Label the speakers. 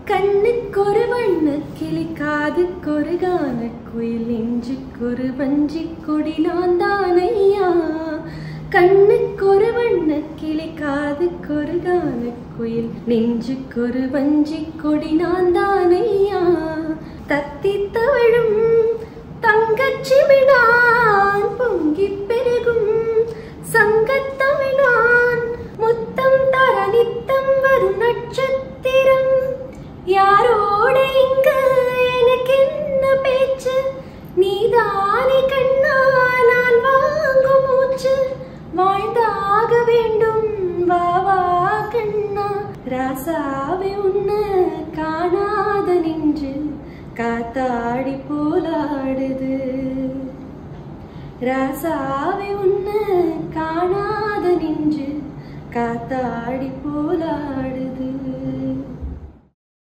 Speaker 1: கண்ணுக்கொரு வண்ண கிளி காதுக்கொரு கான குயில் நெஞ்சுக்கொரு வஞ்சி கொடி நான் தானையா கண்ணுக்கொரு வண்ண கிளி காதுக்கொரு கான குயில் நெஞ்சுக்கொரு வஞ்சி கொடி நான் தானையா தத்தி தவழும் தங்கச்சிமிழான் பொங்கிப் பெருகும் சங்கத்தமிழான் முத்தம் தர நித்தம் வரும் நட்சத்திரம் யாரோட இங்க எனக்கு என்ன பேச்சு நீதானே கண்ணா நான் வாங்கும் மூச்சு வாழ்ந்தாக வேண்டும் வா வா கண்ணா ராசாவே உன்ன காணாத நின்று காத்தாடி போலாடுது ராசாவே உன்ன காணாத நின்று காத்தாடி போலாடு